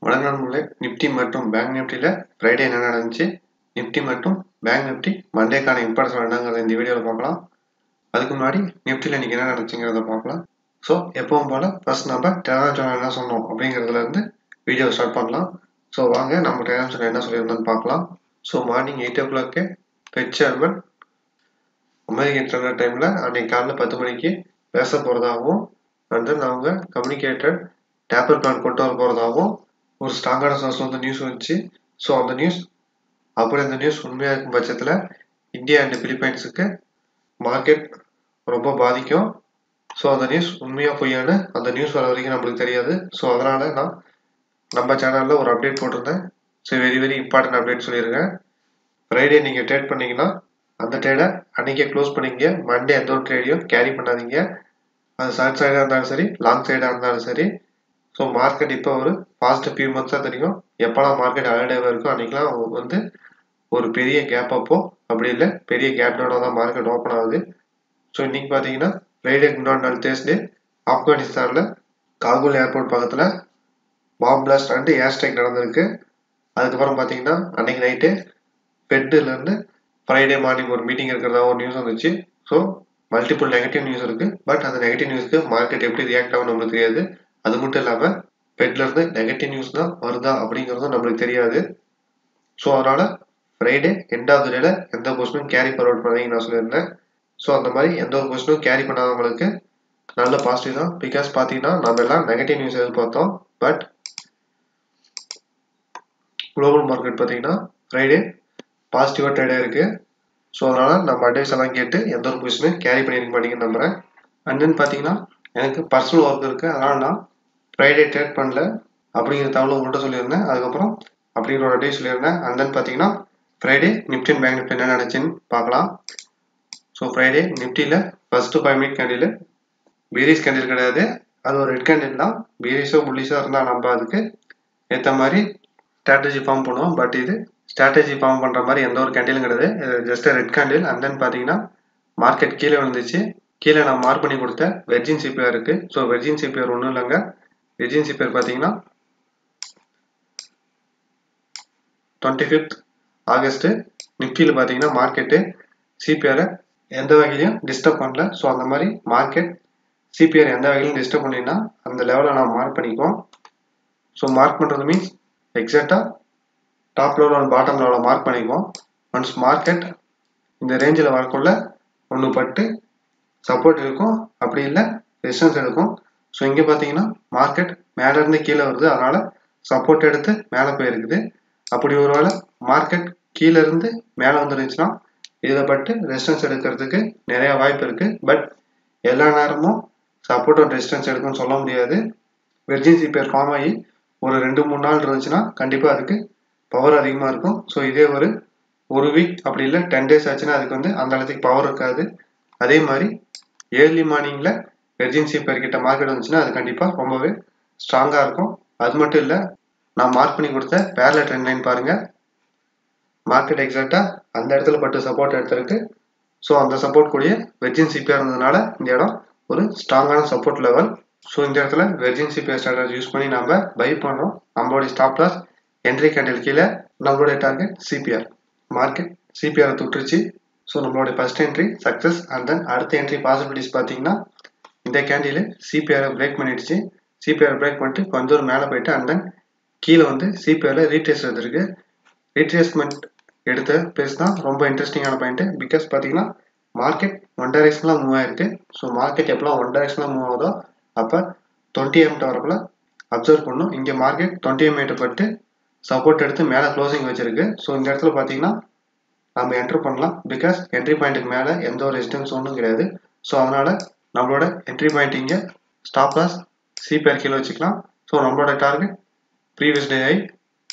வணக்கம் நண்பர்களே நிஃப்டி மற்றும் பேங்க் நிஃப்டியில் ஃப்ரைடே என்ன நடந்துச்சு நிஃப்டி மற்றும் பேங்க் நிஃப்டி மண்டேக்கான இம்பார்ட்டன்ஸ் என்னங்கிறத இந்த வீடியோவில் பார்க்கலாம் அதுக்கு முன்னாடி நிஃப்டியில் இன்றைக்கி என்ன நடந்துச்சுங்கிறத பார்க்கலாம் ஸோ எப்பவும் போல் ஃபர்ஸ்ட் நம்ம டெலாம் சேனல் என்ன சொன்னோம் அப்படிங்கிறதுலேருந்து வீடியோ ஸ்டார்ட் பண்ணலாம் ஸோ வாங்க நம்ம டெலாம் சேனல் என்ன சொல்லியிருந்தோன்னு பார்க்கலாம் so morning eight o'clock Fed chairman American standard டைமில் அன்றைக்கி காலைல பத்து மணிக்கு பேச போகிறதாகவும் அண்ட் தென் அவங்க கம்யூனிகேட்டட் டேப்பர் பிளான் கொண்டு வர போகிறதாகவும் ஒரு ஸ்ட்ராங்கான சோர்ஸில் வந்து நியூஸ் வந்துச்சு ஸோ அந்த நியூஸ் அப்படி அந்த நியூஸ் உண்மையாக இருக்கும் பட்சத்தில் இந்தியா அண்ட் பிலிப்பைன்ஸுக்கு மார்க்கெட் ரொம்ப பாதிக்கும் ஸோ அந்த நியூஸ் உண்மையாக பொய்யான்னு அந்த நியூஸ் வர வரைக்கும் நம்மளுக்கு தெரியாது ஸோ அதனால் நான் நம்ம சேனலில் ஒரு அப்டேட் போட்டிருந்தேன் so very very important update சொல்லியிருக்கேன் ஃப்ரைடே நீங்கள் ட்ரேட் பண்ணீங்கன்னா அந்த ட்ரேடை அன்றைக்கே க்ளோஸ் பண்ணிங்க மண்டே எந்த ஒரு ட்ரேடையும் கேரி பண்ணாதீங்க அது ஷார்ட் சைடாக இருந்தாலும் சரி லாங் சைடாக இருந்தாலும் சரி ஸோ மார்க்கெட் இப்போ ஒரு பாஸ்ட் ஃபியூ மந்த்ஸாக தெரியும் எப்போலாம் மார்க்கெட் அலர்டேவாக இருக்கோ அன்றைக்கெலாம் வந்து ஒரு பெரிய கேப் அப்போ அப்படி இல்லை பெரிய கேப் டவுனாக தான் மார்க்கெட் ஓப்பன் ஆகுது ஸோ இன்றைக்கி பார்த்தீங்கன்னா ஃப்ரைடேக்கு முன்னாடி நாள் தேர்ஸ்டே ஆப்கானிஸ்தானில் காகுல் ஏர்போர்ட் பக்கத்தில் bomb blast and air strike நடந்திருக்கு அதுக்கப்புறம் பார்த்தீங்கன்னா அன்றைக்கி நைட்டு ஃபெட்டுலேருந்து ஃப்ரைடே மார்னிங் ஒரு மீட்டிங் இருக்கிறதா ஒரு நியூஸ் வந்துச்சு ஸோ மல்டிபிள் நெகட்டிவ் நியூஸ் இருக்குது பட் அந்த நெகட்டிவ் நியூஸ்க்கு மார்க்கெட் எப்படி ரியாக்ட் ஆகும் நம்மளுக்கு தெரியாது அது மட்டும் இல்லாமல் பெட்லேருந்து நெகட்டிவ் நியூஸ் தான் வருதா அப்படிங்கிறதும் நம்மளுக்கு தெரியாது ஸோ அதனால் ஃப்ரைடே எண்ட் ஆஃப் டேல எந்த கொஸ்டினும் கேரி ஃபார்வர்ட் பண்ணாதீங்க நான் சொல்லியிருந்தேன் ஸோ அந்த மாதிரி எந்த ஒரு கொஸ்டினும் கேரி பண்ணாதவங்களுக்கு நல்ல பாசிட்டிவ் தான் பிகாஸ் பார்த்தீங்கன்னா நம்ம எல்லாம் நெகட்டிவ் நியூஸ் எதிர்பார்த்தோம் பட் குளோபல் மார்க்கெட் பார்த்தீங்கன்னா ஃப்ரைடே பாசிட்டிவாக ட்ரேடாக இருக்குது ஸோ அதனால் நம்ம அட்வைஸ் எல்லாம் கேட்டு எந்த ஒரு கொஸ்டினும் கேரி பண்ணியிருக்க மாட்டேங்கன்னு நம்புகிறேன் அண்ட் தென் பார்த்தீங்கன்னா எனக்கு பர்சனல் ஒர்க் இருக்குது அதனால் நான் ஃப்ரைடே ட்ரேட் பண்ணல அப்படிங்கிற தகவல் உங்கள்கிட்ட சொல்லியிருந்தேன் அதுக்கப்புறம் அப்படிங்கிற ஒரு டே சொல்லியிருந்தேன் அண்ட் தென் பார்த்தீங்கன்னா Friday Nifty and bank Nifty என்ன நடந்துச்சுன்னு பார்க்கலாம் ஸோ ஃப்ரைடே நிஃப்டியில் first five minute candle bearish candle கிடையாது அது ஒரு ரெட் கேண்டில் தான் பீரிஸோ புள்ளிஸோ இருந்தால் நம்ம அதுக்கு ஏற்ற மாதிரி ஸ்ட்ராட்டஜி ஃபார்ம் பண்ணுவோம் பட் இது ஸ்ட்ராட்டஜி ஃபார்ம் பண்ணுற மாதிரி எந்த ஒரு கேண்டிலும் கிடையாது just red candle and then பார்த்தீங்கன்னா மார்க்கெட் கீழே விழுந்துச்சு கீழே நான் மார்க் பண்ணி கொடுத்த வெர்ஜின் சிபிஆர் இருக்குது ஸோ வெர்ஜின் சிபிஆர் ஒன்றும் இல்லைங்க வெர்ஜின் சிபிஆர் பார்த்தீங்கன்னா டுவெண்ட்டி ஃபிஃப்த் ஆகஸ்ட்டு நிஃப்டியில் பார்த்தீங்கன்னா மார்க்கெட்டு சிபிஆரை எந்த வகையிலையும் டிஸ்டர்ப் பண்ணல ஸோ அந்த மாதிரி மார்க்கெட் சிபிஆர் எந்த வகையிலும் டிஸ்டர்ப் பண்ணினா அந்த லெவலில் நான் மார்க் பண்ணிக்குவோம் ஸோ மார்க் பண்ணுறது மீன்ஸ் எக்ஸாக்டாக டாப் லெவல் அண்ட் பாட்டம் லெவலில் மார்க் பண்ணிக்குவோம் ஒன்ஸ் மார்க்கெட் இந்த ரேஞ்சில் வரக்குள்ள ஒன்று பட்டு சப்போர்ட் இருக்கும் அப்படி இல்லை ரெசிஸ்டன்ஸ் எடுக்கும் ஸோ இங்கே பார்த்தீங்கன்னா மார்க்கெட் மேலேருந்து கீழே வருது அதனால் சப்போர்ட் எடுத்து மேலே போயிருக்குது அப்படி ஒரு வேளை மார்க்கெட் கீழே இருந்து மேலே வந்துருந்துச்சுன்னா இதில் பட்டு ரெசிஸ்டன்ஸ் எடுக்கிறதுக்கு நிறைய வாய்ப்பு இருக்குது பட் எல்லா நேரமும் சப்போர்ட் அண்ட் ரெசிஸ்டன்ஸ் எடுக்கும்னு சொல்ல முடியாது வெர்ஜின் சிபிஆர் ஃபார்ம் ஆகி ஒரு ரெண்டு மூணு நாள் இருந்துச்சுன்னா கண்டிப்பாக அதுக்கு பவர் அதிகமாக இருக்கும் ஸோ இதே ஒரு ஒரு வீக் அப்படி இல்லை டென் டேஸ் ஆச்சுன்னா அதுக்கு வந்து அந்த அளவுக்கு பவர் இருக்காது அதே மாதிரி ஏர்லி மார்னிங்கில் வெர்ஜின் சிபிஆர் கிட்ட மார்க்கெட் வந்துச்சுன்னா அது கண்டிப்பாக ரொம்பவே ஸ்ட்ராங்காக இருக்கும் அது மட்டும் இல்லை நான் மார்க் பண்ணி கொடுத்த பேரல ட்ரெண்ட் லைன் பாருங்கள் மார்க்கெட் எக்ஸாக்டாக அந்த இடத்துல பட்டு சப்போர்ட் எடுத்திருக்கு ஸோ அந்த சப்போர்ட் கூடிய வெர்ஜின் சிபிஆர் இருந்ததுனால இந்த இடம் ஒரு ஸ்ட்ராங்கான சப்போர்ட் லெவல் ஸோ இந்த இடத்துல வெர்ஜின் சிபிஆர் ஸ்ட்ராட்டஜி யூஸ் பண்ணி நம்ம பை பண்ணுறோம் நம்மளுடைய ஸ்டாப் லாஸ் என்ட்ரி கேண்டில் கீழே நம்மளுடைய டார்கெட் சிபிஆர் மார்க்கெட் சிபிஆரை தொட்டுருச்சு ஸோ நம்மளுடைய first entry success and then அடுத்த என்ட்ரி பாசிபிலிட்டிஸ் பார்த்தீங்கன்னா இந்த கேண்டில் சிபிஆரை பிரேக் பண்ணிடுச்சு சிபிஆர் பிரேக் பண்ணிட்டு கொஞ்சம் தூரம் மேலே போயிட்டு அண்ட் தென் கீழே வந்து சிபிஆரில் ரீட்ரேஸ் எடுத்திருக்கு ரீட்ரேஸ்மெண்ட் எடுத்த பேஸ் தான் ரொம்ப இன்ட்ரெஸ்டிங்கான பாயிண்ட்டு பிகாஸ் பார்த்தீங்கன்னா மார்க்கெட் ஒன் டைரக்ஷனில் மூவ் ஆயிருக்கு ஸோ மார்க்கெட் எப்போலாம் ஒன் டைரக்ஷனில் மூவ் ஆகுதோ அப்போ டுவெண்ட்டி எம்கிட்ட வரக்குள்ள அப்சர்வ் பண்ணும் இங்கே மார்க்கெட் டுவெண்ட்டி எம் பட்டு சப்போர்ட் எடுத்து மேலே க்ளோசிங் வச்சிருக்கு ஸோ இந்த இடத்துல பார்த்தீங்கன்னா நம்ம என்ட்ரு பண்ணலாம் பிகாஸ் என்ட்ரி பாயிண்ட்டுக்கு மேலே எந்த ஒரு ரெசிஸ்டன்ஸ் ஒன்றும் கிடையாது ஸோ அதனால் நம்மளோட என்ட்ரி பாயிண்ட் இங்கே ஸ்டாப் லாஸ் சிபிஆர் கீழே வச்சுக்கலாம் ஸோ நம்மளோட டார்கெட் ப்ரீவியஸ் டே ஆகி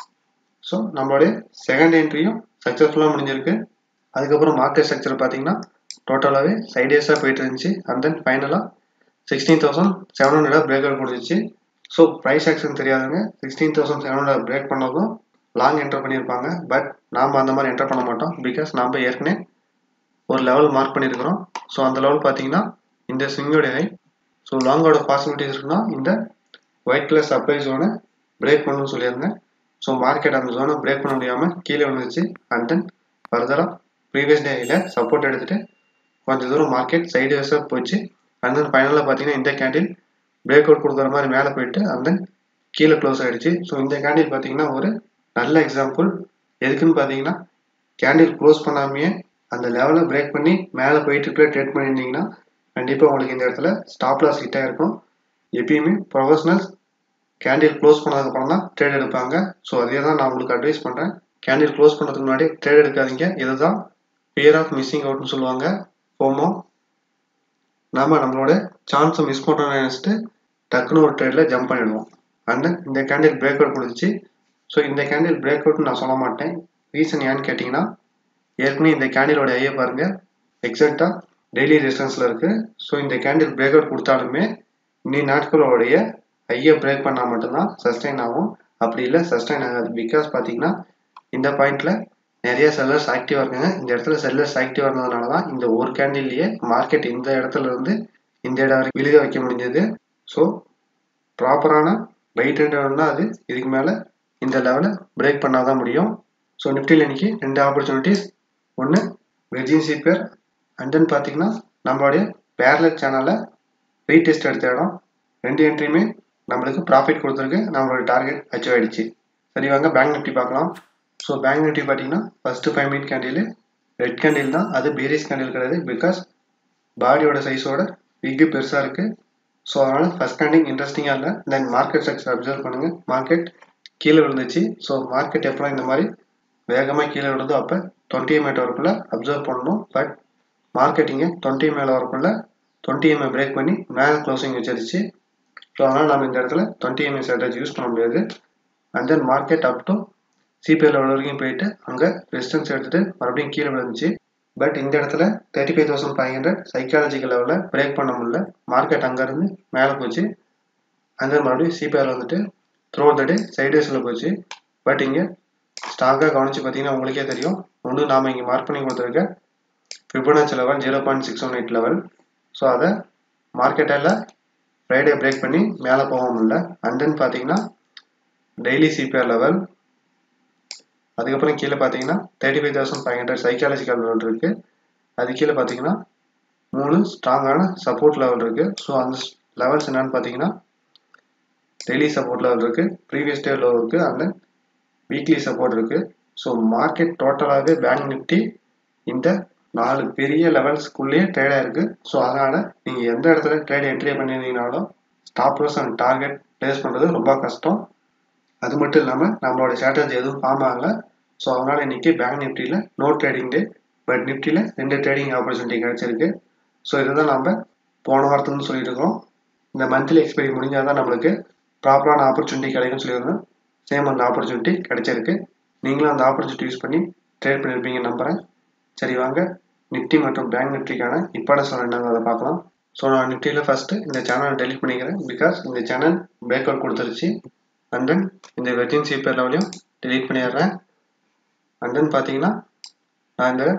ஸோ நம்மளுடைய செகண்ட் என்ட்ரியும் சக்ஸஸ்ஃபுல்லாக முடிஞ்சிருக்கு அதுக்கப்புறம் மார்க்கெட் ஸ்ட்ரக்சர் பார்த்தீங்கன்னா டோட்டலாகவே சைடேஸாக போயிட்டு இருந்துச்சு அண்ட் தென் ஃபைனலாக சிக்ஸ்டீன் தௌசண்ட் செவன் ஹண்ட்ரடாக பிரேக் அவுட் கொடுத்துச்சு ஸோ ப்ரைஸ் ஆக்ஷன் தெரியாதுங்க sixteen thousand seven hundred break பண்ணதும் லாங் என்டர் பண்ணியிருப்பாங்க பட் நாம் அந்த மாதிரி என்டர் பண்ண மாட்டோம் பிகாஸ் நம்ம ஏற்கனவே ஒரு லெவல் மார்க் பண்ணியிருக்கிறோம் ஸோ அந்த லெவல் பார்த்தீங்கன்னா இந்த ஸ்விங்கோடைய ஹை ஸோ லாங்கோட பாசிபிலிட்டிஸ் இருக்குன்னா இந்த white colour supply zone break பண்ணணும்னு சொல்லியிருந்தேன் ஸோ மார்க்கெட் அந்த ஜோனை பிரேக் பண்ண முடியாமல் கீழே விழுந்துச்சு அண்ட் தென் ஃபர்தராக ப்ரீவியஸ் டேயில் சப்போர்ட் எடுத்துகிட்டு கொஞ்சம் தூரம் மார்க்கெட் சைடு வேஸாக போச்சு அண்ட் தென் ஃபைனலில் பார்த்தீங்கன்னா இந்த கேண்டில் பிரேக் அவுட் கொடுக்குற மாதிரி மேலே போயிட்டு அண்ட் தென் கீழே க்ளோஸ் ஆகிடுச்சு ஸோ இந்த கேண்டில் பார்த்தீங்கன்னா ஒரு நல்ல எக்ஸாம்பிள் எதுக்குன்னு பார்த்தீங்கன்னா கேண்டில் க்ளோஸ் பண்ணாமையே அந்த லெவலை பிரேக் பண்ணி மேலே போயிட்டு ட்ரேட் பண்ணியிருந்தீங்கன்னா கண்டிப்பாக உங்களுக்கு இந்த இடத்துல ஸ்டாப் லாஸ் ஹிட் ஆகிருக்கும் எப்பயுமே ப்ரொஃபஷனல்ஸ் கேண்டில் க்ளோஸ் பண்ணதுக்கப்புறம் தான் ட்ரேட் எடுப்பாங்க ஸோ அதே தான் நான் உங்களுக்கு அட்வைஸ் பண்ணுறேன் கேண்டில் க்ளோஸ் பண்ணுறதுக்கு முன்னாடி ட்ரேட் எடுக்காதீங்க இதுதான் ஃபியர் ஆஃப் மிஸ்ஸிங் அவுட்னு சொல்லுவாங்க ஃபோமோ நாம நம்மளோட சான்ஸை மிஸ் பண்ணுறோம்னு நினச்சிட்டு டக்குன்னு ஒரு ட்ரேடில் ஜம்ப் பண்ணிடுவோம் அண்ட் இந்த கேண்டில் பிரேக் அவுட் கொடுத்துச்சு ஸோ இந்த கேண்டில் பிரேக் அவுட்னு நான் சொல்ல மாட்டேன் ரீசன் ஏன்னு கேட்டிங்கன்னா ஏற்கனவே இந்த கேண்டிலோட ஐயை பாருங்க எக்ஸாக்டாக டெய்லி ரெசிஸ்டன்ஸில் இருக்குது ஸோ இந்த கேண்டில் பிரேக் அவுட் கொடுத்தாலுமே இன்னி நாட்களோடைய ஐயை பிரேக் பண்ணால் மட்டும்தான் சஸ்டைன் ஆகும் அப்படி இல்லை சஸ்டைன் ஆகாது பிகாஸ் பார்த்தீங்கன்னா இந்த பாயிண்ட்ல நிறைய செல்லர்ஸ் ஆக்டிவாக இருக்காங்க இந்த இடத்துல செல்லர்ஸ் ஆக்டிவாக இருந்ததுனால தான் இந்த ஒரு கேண்டில்லையே மார்க்கெட் இந்த இடத்துல இருந்து இந்த இடம் வரைக்கும் விழுக வைக்க முடிஞ்சது ஸோ ப்ராப்பரான பை ட்ரெண்ட் வேணும்னா அது இதுக்கு மேலே இந்த லெவலை பிரேக் பண்ணால் தான் முடியும் ஸோ நிஃப்டியில் இன்னைக்கு ரெண்டு ஆப்பர்ச்சுனிட்டிஸ் ஒன்று வெர்ஜின் சிபிஆர் அண்ட் தென் பார்த்தீங்கன்னா நம்மளுடைய பேரலட் சேனலில் ரீடெஸ்ட் எடுத்த இடம் ரெண்டு என்ட்ரியுமே நம்மளுக்கு ப்ராஃபிட் கொடுத்துருக்கு நம்மளோட டார்கெட் அச்சீவ் ஆயிடுச்சு சரி வாங்க பேங்க் நிஃப்டி பார்க்கலாம் ஸோ பேங்க் நிஃப்டி பார்த்தீங்கன்னா first five minute candle red candle தான் அது பேரிஸ் கேண்டில் கிடையாது பிகாஸ் பாடியோட சைஸோட விக்கு பெருசாக இருக்குது ஸோ அதனால் ஃபஸ்ட் கேண்டிங் இன்ட்ரெஸ்டிங்காக இல்லை தென் மார்க்கெட் செக்ஸ் அப்சர்வ் பண்ணுங்கள் மார்க்கெட் கீழே விழுந்துச்சு ஸோ மார்க்கெட் எப்போலாம் இந்த மாதிரி வேகமாக கீழே விழுதோ அப்போ டுவெண்ட்டி எம்ஏ வரக்குள்ள அப்சர்வ் பண்ணணும் பட் மார்க்கெட்டிங்க டுவெண்ட்டி மேலே வரக்குள்ள டுவெண்ட்டி எம்ஏ பிரேக் பண்ணி மேலே க்ளோசிங் வச்சிருச்சு ஸோ அதனால் நம்ம இந்த இடத்துல டுவெண்ட்டி எம்ஏ ஸ்ட்ராட்டஜி யூஸ் பண்ண முடியாது and then market up to CPI level வரைக்கும் போயிட்டு அங்கே ரெசிஸ்டன்ஸ் எடுத்துட்டு மறுபடியும் கீழே விழுந்துச்சு பட் இந்த இடத்துல thirty five thousand five hundred psychological லெவலில் பிரேக் பண்ண முடியல மார்க்கெட் அங்கேருந்து மேலே போச்சு அங்கே மறுபடியும் சிபிஐயில் வந்துட்டு த்ரூ த டே சைடேஸில் போச்சு பட் இங்கே ஸ்டாக்காக கவனித்து பார்த்தீங்கன்னா உங்களுக்கே தெரியும் ஒன்று நாம் இங்கே மார்க் பண்ணி கொடுத்துருக்க Fibonacci level zero point six one eight level so அதை மார்க்கெட்டில் ஃப்ரைடே பிரேக் பண்ணி மேலே போக முடியல அண்ட் தென் பார்த்தீங்கன்னா டெய்லி சிபிஆர் லெவல் அதுக்கப்புறம் கீழே பார்த்தீங்கன்னா thirty five thousand five hundred psychological level இருக்குது அது கீழே பார்த்தீங்கன்னா மூணு ஸ்ட்ராங்கான சப்போர்ட் லெவல் இருக்குது ஸோ அந்த லெவல்ஸ் என்னன்னு பார்த்தீங்கன்னா டெய்லி சப்போர்ட் லெவல் இருக்குது ப்ரீவியஸ் டே லெவல் இருக்குது அண்ட் வீக்லி சப்போர்ட் இருக்குது ஸோ மார்க்கெட் டோட்டலாகவே பேங்க் நிஃப்டி இந்த நாலு பெரிய லெவல்ஸ்க்குள்ளேயே ட்ரேடாக இருக்குது ஸோ அதனால் நீங்கள் எந்த இடத்துல ட்ரேட் என்ட்ரி பண்ணியிருந்தீங்கனாலும் stop loss and target place பண்ணுறது ரொம்ப கஷ்டம் அது மட்டும் இல்லாமல் நம்மளோட ஸ்ட்ராட்டஜி எதுவும் ஃபார்ம் ஆகலை ஸோ அதனால் இன்றைக்கி பேங்க் நிஃப்டியில் நோ ட்ரேடிங் டே பட் நிஃப்டியில் ரெண்டு ட்ரேடிங் ஆப்பர்ச்சுனிட்டி கிடச்சிருக்கு ஸோ இதை தான் நம்ம போன வாரத்துன்னு சொல்லிட்டு இருக்கோம் இந்த மந்த்லி எக்ஸ்பைரி முடிஞ்சால் தான் நம்மளுக்கு ப்ராப்பரான ஆப்பர்ச்சுனிட்டி கிடைக்கும்னு சொல்லியிருந்தோம் சேம் அந்த ஆப்பர்ச்சுனிட்டி கிடைச்சிருக்கு நீங்களும் அந்த ஆப்பர்ச்சுனிட்டி யூஸ் பண்ணி ட்ரேட் பண்ணியிருப்பீங்க நம்புகிறேன் சரி வாங்க நிஃப்டி மற்றும் பேங்க் நிஃப்டிக்கான இம்பார்ட்டன்ஸ் என்னங்க அதை பார்க்கலாம் ஸோ நான் நிஃப்டியில் ஃபஸ்ட்டு இந்த சேனலை டெலிட் பண்ணிக்கிறேன் பிகாஸ் இந்த சேனல் பிரேக் அவுட் கொடுத்துருச்சு அண்ட் தென் இந்த வெர்ஜின் சிபிஆர் லெவலையும் டெலீட் பண்ணிடுறேன் அண்ட் தென் பார்த்தீங்கன்னா நான் இந்த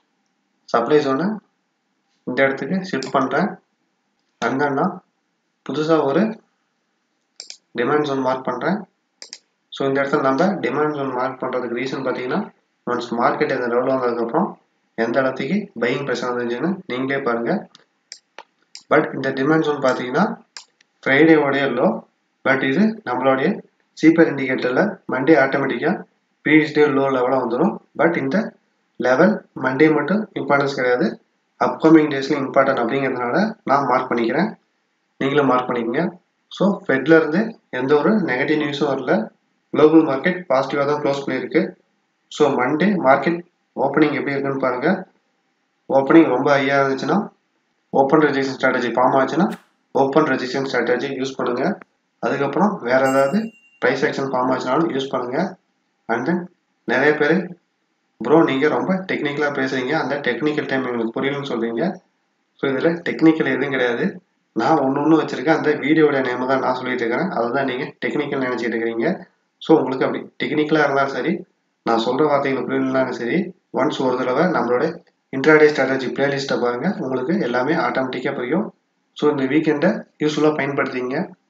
சப்ளை ஜோனை இந்த இடத்துக்கு ஷிஃப்ட் பண்ணுறேன் அண்ட் தென் நான் புதுசாக ஒரு டிமாண்ட் ஜோன் மார்க் பண்ணுறேன் ஸோ இந்த இடத்துல நம்ம டிமாண்ட் ஜோன் மார்க் பண்ணுறதுக்கு ரீசன் பார்த்தீங்கன்னா ஒன்ஸ் மார்க்கெட் இந்த லெவலில் வந்ததுக்கப்புறம் எந்த இடத்துக்கு பையிங் ப்ரெஷர் வந்துச்சுன்னு நீங்களே பாருங்கள் பட் இந்த டிமாண்ட் ஜோன் பார்த்தீங்கன்னா ஃப்ரைடேவோடைய லோ பட் இது நம்மளுடைய சீப்பர் இண்டிகேட்டரில் மண்டே ஆட்டோமேட்டிக்காக ப்ரீவியஸ் டே லோ லெவலாக வந்துடும் பட் இந்த லெவல் மண்டே மட்டும் இம்பார்ட்டன்ஸ் கிடையாது அப்கமிங் டேஸில் இம்பார்ட்டன்ட் அப்படிங்கிறதுனால நான் மார்க் பண்ணிக்கிறேன் நீங்களும் மார்க் பண்ணிக்கங்க ஸோ ஃபெட்லேருந்து எந்த ஒரு நெகட்டிவ் நியூஸும் வரல குளோபல் மார்க்கெட் பாசிட்டிவாக தான் க்ளோஸ் பண்ணியிருக்கு ஸோ மண்டே மார்க்கெட் ஓப்பனிங் எப்படி இருக்குன்னு பாருங்கள் ஓப்பனிங் ரொம்ப ஹையாக இருந்துச்சுன்னா ஓப்பன் ரெஜிஸ்ட்ரேஷன் ஸ்ட்ராட்டஜி ஃபார்ம் ஆச்சுன்னா ஓப்பன் ரெஜிஸ்ட்ரேஷன் ஸ்ட்ராட்டஜி யூஸ் பண்ணுங்கள் அதுக்கப்புறம் வேறு ஏதாவது ப்ரைஸ் ஆக்ஷன் ஃபார்ம் ஆச்சுனாலும் யூஸ் பண்ணுங்கள் அண்ட் தென் நிறைய பேர் ப்ரோ நீங்கள் ரொம்ப டெக்னிக்கலாக பேசுகிறீங்க அந்த டெக்னிக்கல் டைம் எங்களுக்கு புரியலன்னு சொல்கிறீங்க ஸோ இதில் டெக்னிக்கல் எதுவும் கிடையாது நான் ஒன்று ஒன்று வச்சுருக்கேன் அந்த வீடியோட நேம் தான் நான் சொல்லிட்டு இருக்கிறேன் அதை தான் நீங்கள் டெக்னிக்கல் நினச்சிட்டு இருக்கிறீங்க ஸோ உங்களுக்கு அப்படி டெக்னிக்கலாக இருந்தாலும் சரி நான் சொல்கிற வார்த்தைகள் புரியலனாலும் சரி ஒன்ஸ் ஒரு தடவை நம்மளோட இன்ட்ராடே ஸ்ட்ராட்டஜி பிளேலிஸ்ட்டை பாருங்கள் உங்களுக்கு எல்லாமே ஆட்டோமேட்டிக்காக புரியும் ஸோ இந்த வீக்கெண்டை யூஸ்ஃபுல்லாக பயன்படுத்திங்க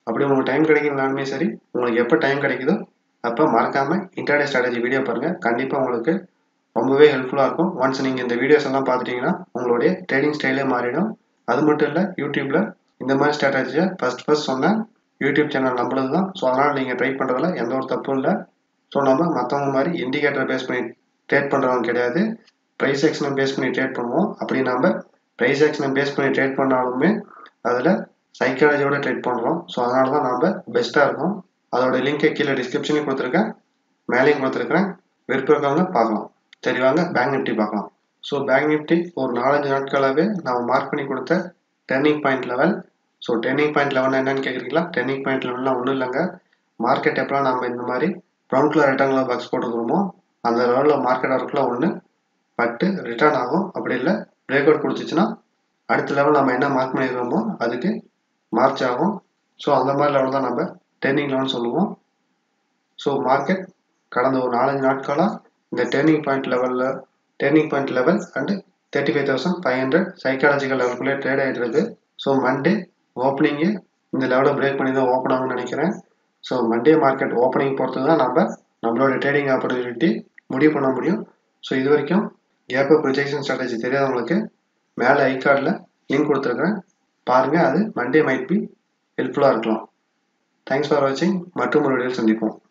அப்படி உங்களுக்கு டைம் கிடைக்கலனாலுமே சரி உங்களுக்கு எப்போ டைம் கிடைக்குதோ அப்போ மறக்காமல் இன்டர்டே ஸ்ட்ராட்டஜி வீடியோ பாருங்கள் கண்டிப்பாக உங்களுக்கு ரொம்பவே ஹெல்ப்ஃபுல்லாக இருக்கும் ஒன்ஸ் நீங்கள் இந்த வீடியோஸ் எல்லாம் பார்த்துட்டீங்கன்னா உங்களுடைய ட்ரேடிங் ஸ்டைலே மாறிடும் அது மட்டும் இல்லை யூடியூப்பில் இந்த மாதிரி ஸ்ட்ராட்டஜியை ஃபஸ்ட் ஃபஸ்ட் சொன்னேன் யூடியூப் சேனல் நம்மளது தான் ஸோ அதனால் நீங்கள் ட்ரை பண்ணுறதுல எந்த ஒரு தப்பும் இல்லை ஸோ நம்ம மற்றவங்க மாதிரி இண்டிகேட்டரை பேஸ் பண்ணி ட்ரேட் பண்ணுறவங்க கிடையாது ப்ரைஸ் ஆக்ஷனை பேஸ் பண்ணி ட்ரேட் பண்ணுவோம் அப்படி நம்ம ப்ரைஸ் ஆக்ஷனை பேஸ் பண்ணி ட்ரேட் பண்ணாலுமே அதில் சைக்காலஜியோட ட்ரேட் பண்ணுறோம் ஸோ அதனால தான் நம்ம பெஸ்ட்டாக இருக்கும் அதோட லிங்கை கீழே டிஸ்கிரிப்ஷன்லையும் கொடுத்துருக்கேன் மேலேயும் கொடுத்துருக்கேன் விருப்பம் இருக்கவங்க பார்க்கலாம் சரி வாங்க பேங்க் நிஃப்டி பார்க்கலாம் ஸோ பேங்க் நிஃப்டி ஒரு நாலஞ்சு நாட்களாகவே நான் மார்க் பண்ணி கொடுத்த turning point level so turning point level என்னன்னு கேட்குறீங்களா டர்னிங் பாயிண்ட் லெவல்லாம் ஒன்றும் இல்லைங்க மார்க்கெட் எப்போலாம் நம்ம இந்த மாதிரி ப்ரௌன் கலர் ரெக்டாங்குலர் பாக்ஸ் போட்டுக்கிறோமோ அந்த லெவலில் மார்க்கெட் ஒர்க்கில் ஒன்று பட்டு ரிட்டர்ன் ஆகும் அப்படி இல்லை பிரேக் அவுட் கொடுத்துச்சுன்னா அடுத்த லெவல் நம்ம என்ன மார்க் பண்ணியிருக்கோமோ அதுக்கு மார்ச் ஆகும் ஸோ அந்த மாதிரி லெவல் தான் நம்ம டேர்னிங் லெவல் சொல்லுவோம் ஸோ மார்க்கெட் கடந்த ஒரு நாலஞ்சு நாட்களாக இந்த டேர்னிங் பாயிண்ட் லெவலில் turning point level and thirty five thousand five hundred psychological லெவலுக்குள்ளே ட்ரேட் ஆகிட்டு இருக்கு ஸோ மண்டே ஓப்பனிங்கு இந்த லெவலை பிரேக் பண்ணி தான் ஓப்பன் ஆகும்னு நினைக்கிறேன் ஸோ மண்டே மார்க்கெட் ஓப்பனிங் பொறுத்து தான் நம்ம நம்மளோட ட்ரேடிங் ஆப்பர்ச்சுனிட்டி முடிவு பண்ண முடியும் ஸோ இது வரைக்கும் கேப் அப் ரிஜெக்ஷன் ஸ்ட்ராட்டஜி தெரியாதவங்களுக்கு மேலே ஐ கார்டில் லிங்க் கொடுத்துருக்கேன் பாருங்கள் அது மண்டே மைட் பி ஹெல்ப்ஃபுல்லாக இருக்கலாம் தேங்க்ஸ் ஃபார் வாட்சிங் மற்றும் ஒரு வீடியோ சந்திப்போம்